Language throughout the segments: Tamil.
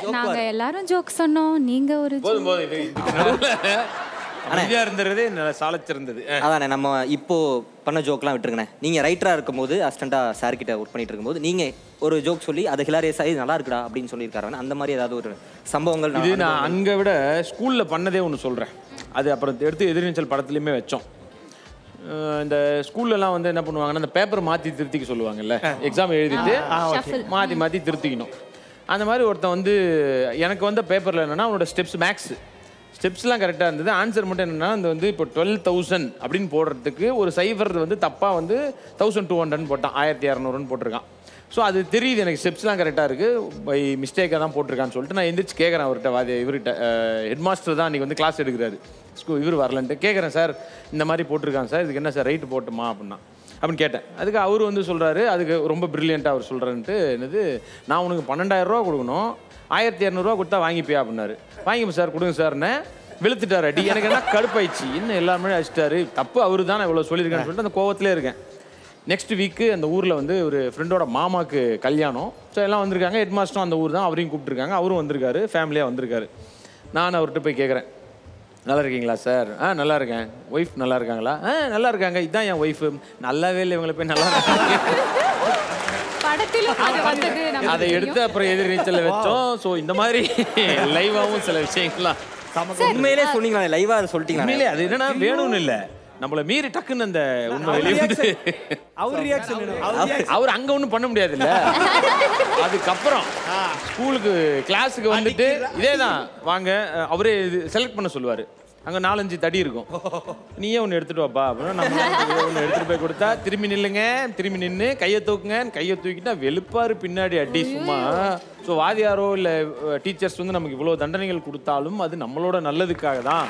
நாங்க எல்லாரும் ஜோக் சொன்னோம் நீங்க ஒரு போதும் போதும் இது இதுக்கு நடுவுல அமைதியா இருந்ததே நல்ல சாலச்சிருந்தது அதானே நம்ம இப்போ பண்ண ஜோக்லாம் விட்டுருங்கண்ணே நீங்க ரைட்டரா இருக்கும்போது அசிஸ்டண்டா சார் கிட்ட ஒர்க் பண்ணிட்டு இருக்கும்போது நீங்க ஒரு ஜோக் சொல்லி அது ஹிலாரியஸா இது நல்லா இருக்குடா அப்படின்னு சொல்லியிருக்காரு அந்த மாதிரி ஏதாவது ஒரு சம்பவங்கள் இது நான் அங்க விட ஸ்கூல்ல பண்ணதே ஒன்று சொல்றேன் அது அப்புறம் எடுத்து எதிர்நீச்சல் படத்துலையுமே வச்சோம் அஹ் இந்த ஸ்கூல்லலாம் வந்து என்ன பண்ணுவாங்கன்னா அந்த பேப்பர் மாற்றி திருத்திக்க சொல்லுவாங்கல்ல எக்ஸாம் எழுதிட்டு மாற்றி மாற்றி திருத்திக்கணும் அந்த மாதிரி ஒருத்தன் வந்து எனக்கு வந்த பேப்பரில் என்னன்னா அவனோட ஸ்டெப்ஸ் மேக்ஸ் ஸ்டெப்ஸ்லாம் கரெக்டாக இருந்தது ஆன்சர் மட்டும் என்னன்னா அந்த வந்து இப்போ டுவெல் தௌசண்ட் அப்படின்னு போடுறதுக்கு ஒரு சைஃபர் வந்து தப்பாக வந்து தௌசண்ட் டூ ஹண்ட்ரட்னு போட்டான் ஆயிரத்தி இரநூறுன்னு போட்டிருக்கான் ஸோ அது தெரியுது எனக்கு ஸ்டெப்ஸ்லாம் கரெக்டாக இருக்குது பை மிஸ்டேக்காக தான் போட்டிருக்கான்னு சொல்லிட்டு நான் எந்திரிச்சு கேட்குறேன் அவர்கிட்ட வாதி இவர்கிட்ட ஹெட் மாஸ்டர் தான் அன்றைக்கி வந்து கிளாஸ் எடுக்கிறாரு ஸ்கூல் இவர் வரலன்ட்டு கேட்குறேன் சார் இந்த மாதிரி போட்டிருக்காங்க சார் இதுக்கு என்ன சார் ரைட்டு போட்டுமா அப்படின்னா அப்படின்னு கேட்டேன் அதுக்கு அவர் வந்து சொல்கிறாரு அதுக்கு ரொம்ப ப்ரில்லியண்ட்டாக அவர் சொல்கிறாருன்ட்டு என்னது நான் உனக்கு பன்னெண்டாயிரம் ரூபா கொடுக்கணும் ஆயிரத்தி இரநூறுவா கொடுத்தா வாங்கிப்பியா அப்படின்னாரு வாங்கிப்ப சார் கொடுங்க சார்னு வெளுத்துட்டார் அடி எனக்கு என்ன கடுப்பாயிடுச்சு இன்னும் எல்லாருமே அடிச்சிட்டாரு தப்பு அவரு தான் நான் இவ்வளோ சொல்லியிருக்கேன்னு சொல்லிட்டு அந்த கோவத்திலே இருக்கேன் நெக்ஸ்ட் வீக்கு அந்த ஊரில் வந்து ஒரு ஃப்ரெண்டோட மாமாக்கு கல்யாணம் ஸோ எல்லாம் வந்திருக்காங்க ஹெட் மாஸ்டரும் அந்த ஊர் தான் அவரையும் கூப்பிட்டுருக்காங்க அவரும் வந்திருக்காரு ஃபேமிலியாக வந்திருக்காரு நான் அவர்கிட்ட போய் கேட்குறேன் நல்லா இருக்கீங்களா சார் ஆ நல்லா இருக்கேன் ஒய்ஃப் நல்லா இருக்காங்களா ஆ நல்லா இருக்காங்க இதுதான் என் ஒய்ஃபு நல்லாவே இல்லை இவங்களை போய் நல்லா இருக்காங்க படத்திலும் அது வந்தது நமக்கு அதை தெரியும். எடுத்து அப்புறம் எதிர்நீச்சல் வச்சோம் ஸோ இந்த மாதிரி லைவாகவும் சில விஷயங்கள்லாம் உண்மையிலே சொன்னீங்களா லைவா அதை சொல்லிட்டீங்களா உண்மையிலே அது என்னன்னா வேணும்னு இல்லை நம்மள மீறி டக்குன்னு அந்த உண்மை வெளியே வந்து அவர் ரியாக்ஷன் அவர் அங்க ஒண்ணும் பண்ண முடியாது இல்ல அதுக்கப்புறம் ஸ்கூலுக்கு கிளாஸுக்கு வந்துட்டு இதேதான் வாங்க அஹ், அவரே செலக்ட் பண்ண சொல்லுவாரு அங்க நாலஞ்சு தடி இருக்கும் நீயே ஒன்று எடுத்துட்டு வாப்பா அப்படின்னா நம்ம ஒன்று எடுத்துட்டு போய் கொடுத்தா திரும்பி நில்லுங்க திரும்பி நின்று கையை தூக்குங்க கையை தூக்கிட்டா வெளுப்பாரு பின்னாடி அடி சும்மா ஸோ வாதியாரோ இல்லை டீச்சர்ஸ் வந்து நமக்கு இவ்வளோ தண்டனைகள் கொடுத்தாலும் அது நம்மளோட நல்லதுக்காக தான்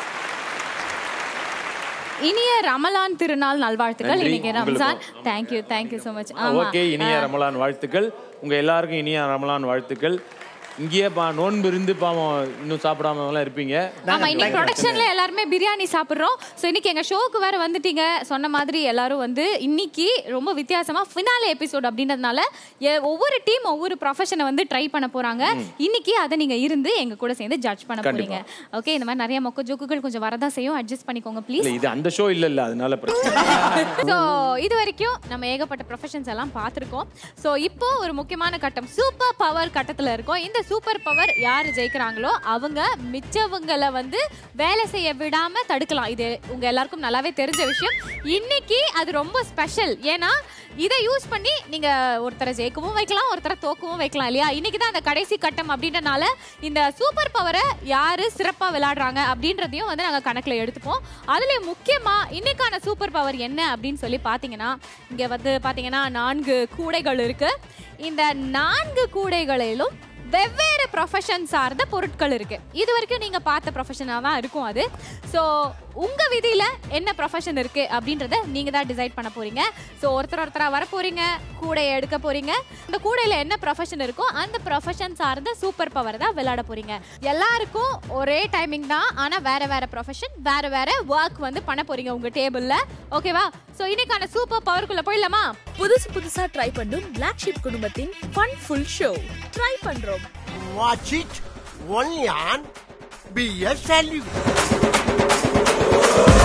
இனிய ரமலான் திருநாள் நல்வாழ்த்துக்கள் நன்றி, இன்னைக்கு ரம்ஜான் உங்களுக்கும். தேங்க்யூ தேங்க்யூ ஸோ மச் ஆமா ஓகே இனிய ரமலான் வாழ்த்துக்கள் உங்க எல்லாருக்கும் இனிய ரமலான் வாழ்த்துக்கள் இங்கேயே பா நோன்பு இருந்து பாவம் இன்னும் சாப்பிடாம எல்லாம் இருப்பீங்க ஆமா இன்னைக்கு ப்ரொடக்ஷன்ல எல்லாருமே பிரியாணி சாப்பிடுறோம் சோ இன்னைக்கு எங்க ஷோக்கு வேற வந்துட்டீங்க சொன்ன மாதிரி எல்லாரும் வந்து இன்னைக்கு ரொம்ப வித்தியாசமா ஃபினாலே எபிசோட் அப்படின்றதுனால எ- ஒவ்வொரு டீம் ஒவ்வொரு ப்ரொஃபஷனை வந்து ட்ரை பண்ண போறாங்க இன்னைக்கு அதை நீங்க இருந்து எங்க கூட சேர்ந்து ஜட்ஜ் பண்ண போறீங்க ஓகே இந்த மாதிரி நிறைய மொக்க ஜோக்குகள் கொஞ்சம் வரதான் செய்யும் அட்ஜஸ்ட் பண்ணிக்கோங்க ப்ளீஸ் இல்ல இது அந்த ஷோ இல்ல இல்ல அதனால பிரச்சனை இல்ல. ஸோ இது வரைக்கும் நம்ம ஏகப்பட்ட ப்ரொஃபஷன்ஸ் எல்லாம் பார்த்துருக்கோம் ஸோ இப்போ ஒரு முக்கியமான கட்டம் சூப்பர் பவர் கட்டத்தில் இருக்கோம் இந்த சூப்பர் பவர் யார் ஜெயிக்கிறாங்களோ அவங்க மிச்சவங்களை வந்து வேலை செய்ய விடாம தடுக்கலாம் இது உங்க எல்லாருக்கும் நல்லாவே தெரிஞ்ச விஷயம் இன்னைக்கு அது ரொம்ப ஸ்பெஷல் ஏன்னா இதை யூஸ் பண்ணி நீங்க ஒருத்தரை ஜெயிக்கவும் வைக்கலாம் ஒருத்தரை தோக்கவும் வைக்கலாம் இல்லையா இன்னைக்கு தான் அந்த கடைசி கட்டம் அப்படின்றனால இந்த சூப்பர் பவரை யாரு சிறப்பா விளையாடுறாங்க அப்படின்றதையும் வந்து நாங்க கணக்குல எடுத்துப்போம் அதுல முக்கியமா இன்னைக்கான சூப்பர் பவர் என்ன அப்படின்னு சொல்லி பாத்தீங்கன்னா இங்க வந்து பாத்தீங்கன்னா நான்கு கூடைகள் இருக்கு இந்த நான்கு கூடைகளிலும் வெவ்வேறு ப்ரொஃபஷன் சார்ந்த பொருட்கள் இருக்கு இது வரைக்கும் நீங்க பார்த்த ப்ரொஃபஷனாக தான் இருக்கும் அது ஸோ உங்க விதியில என்ன ப்ரொஃபஷன் இருக்கு அப்படின்றத நீங்க தான் டிசைட் பண்ண போறீங்க ஸோ ஒருத்தர் ஒருத்தரா வர போறீங்க கூடையை எடுக்க போறீங்க இந்த கூடையில என்ன ப்ரொஃபஷன் இருக்கோ அந்த ப்ரொஃபஷன் சார்ந்த சூப்பர் பவர் தான் விளையாட போறீங்க எல்லாருக்கும் ஒரே டைமிங் தான் ஆனா வேற வேற ப்ரொஃபஷன் வேற வேற ஒர்க் வந்து பண்ண போறீங்க உங்க டேபிள்ல ஓகேவா ஸோ இன்னைக்கான சூப்பர் பவருக்குள்ள போயிடலாமா புதுசு புதுசா ட்ரை பண்ணும் பிளாக் ஷிப் குடும்பத்தின் ஃபன் ஃபுல் ஷோ ட்ரை பண்றோம் Watch it only on BSLU.